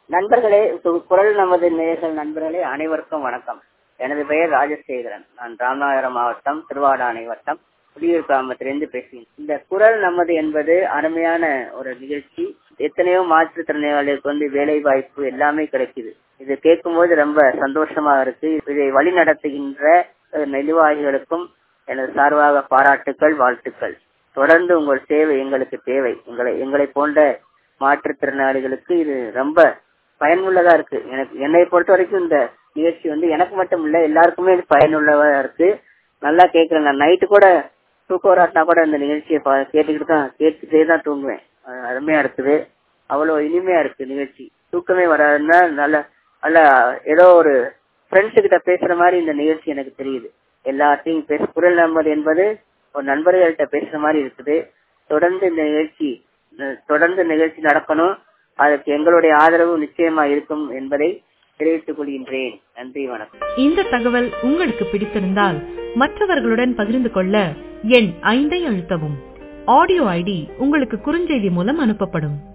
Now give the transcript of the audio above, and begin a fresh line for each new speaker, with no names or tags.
நண்பர்களே கு- குரல் நமது நேயர்கள் நண்பர்களே அனைவருக்கும் வணக்கம் எனது பெயர் ராஜசேகரன் நான் ராமநாதபுரம் மாவட்டம் திருவாடானை வட்டம் புலியூர் கிராமத்திலிருந்து பேசுகிறேன் இந்த குரல் நமது என்பது அருமையான ஒரு நிகழ்ச்சி எத்தனையோ மாற்றுத்திறனாளிகளுக்கு வந்து வேலை வாய்ப்பு எல்லாமே கிடைக்குது இது கேட்கும்போது ரொம்ப சந்தோஷமா இருக்கு இதை வழி நடத்துகின்ற அஹ், நிர்வாகிகளுக்கும் எனது சார்பாக பாராட்டுக்கள் வாழ்த்துக்கள் தொடர்ந்து உங்கள் சேவை எங்களுக்கு தேவை எங்களை எங்களை போன்ற மாற்றுத்திறனாளிகளுக்கு இது ரொம்ப பயனுள்ளதா இருக்கு எனக்கு என்னை பொறுத்த வரைக்கும் இந்த நிகழ்ச்சி வந்து எனக்கு மட்டும் இல்ல எல்லாருக்குமே இது பயனுள்ளதா இருக்கு நல்லா கேட்கிறேன் நான் நைட்டு கூட தூக்கம் வராட்டினா கூட இந்த நிகழ்ச்சியை பா- கேட்டுக்கிட்டு தான் கேட்டுட்டே தான் தூங்குவேன் அஹ் அருமையா இருக்குது அவ்வளவு இனிமையா இருக்கு நிகழ்ச்சி தூக்கமே வராதுன்னா நல்ல நல்ல ஏதோ ஒரு ஃப்ரெண்ட்ஸ் கிட்ட பேசுற மாதிரி இந்த நிகழ்ச்சி எனக்கு தெரியுது எல்லாத்தையும் பேச குரல் நம்பர் என்பது ஒரு நண்பர்கள்ட்ட பேசுற மாதிரி இருக்குது தொடர்ந்து இந்த நிகழ்ச்சி அஹ் தொடர்ந்து நிகழ்ச்சி நடக்கணும் அதற்கு எங்களுடைய ஆதரவு நிச்சயமா இருக்கும் என்பதை தெரிவித்துக் கொள்கின்றேன் நன்றி வணக்கம்
இந்த தகவல் உங்களுக்கு பிடித்திருந்தால் மற்றவர்களுடன் பகிர்ந்து கொள்ள எண் ஐந்தை அழுத்தவும் ஆடியோ ஐடி உங்களுக்கு குறுஞ்செய்தி மூலம் அனுப்பப்படும்